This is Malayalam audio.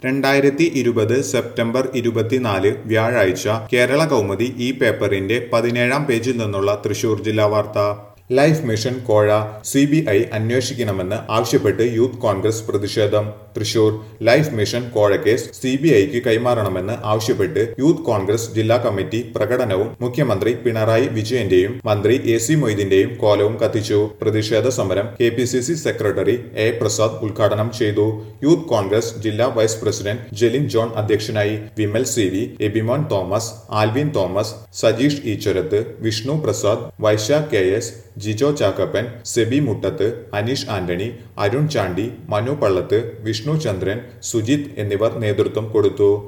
രണ്ടായിരത്തി ഇരുപത് സെപ്റ്റംബർ ഇരുപത്തിനാല് വ്യാഴാഴ്ച കേരള കൗമുദി ഈ പേപ്പറിന്റെ പതിനേഴാം പേജിൽ നിന്നുള്ള തൃശൂർ ജില്ലാ വാർത്ത ലൈഫ് മിഷൻ കോഴ സി ബി ഐ അന്വേഷിക്കണമെന്ന് ആവശ്യപ്പെട്ട് യൂത്ത് കോൺഗ്രസ് പ്രതിഷേധം തൃശൂർ ലൈഫ് മിഷൻ കോഴ കേസ് സി ബി ഐക്ക് കൈമാറണമെന്ന് ആവശ്യപ്പെട്ട് യൂത്ത് കോൺഗ്രസ് ജില്ലാ കമ്മിറ്റി പ്രകടനവും മുഖ്യമന്ത്രി പിണറായി വിജയന്റെയും മന്ത്രി എ സി മൊയ്തീന്റെയും കോലവും കത്തിച്ചു പ്രതിഷേധ സമരം K P C C secretary A Prasad ഉദ്ഘാടനം ചെയ്തു യൂത്ത് കോൺഗ്രസ് ജില്ലാ വൈസ് പ്രസിഡന്റ് ജെലിൻ ജോൺ അധ്യക്ഷനായി Vimal C V Abimon Thomas Alvin Thomas Sajeesh Eeswarath Vishnu Prasad Vaisha K S Jijo Chakkappan Sebi Muttath Aneesh Antony Arun Chandy Manu Pallath Vishnu Chandran Sujith എന്നിവർ നേതൃത്വം കൊടുത്തു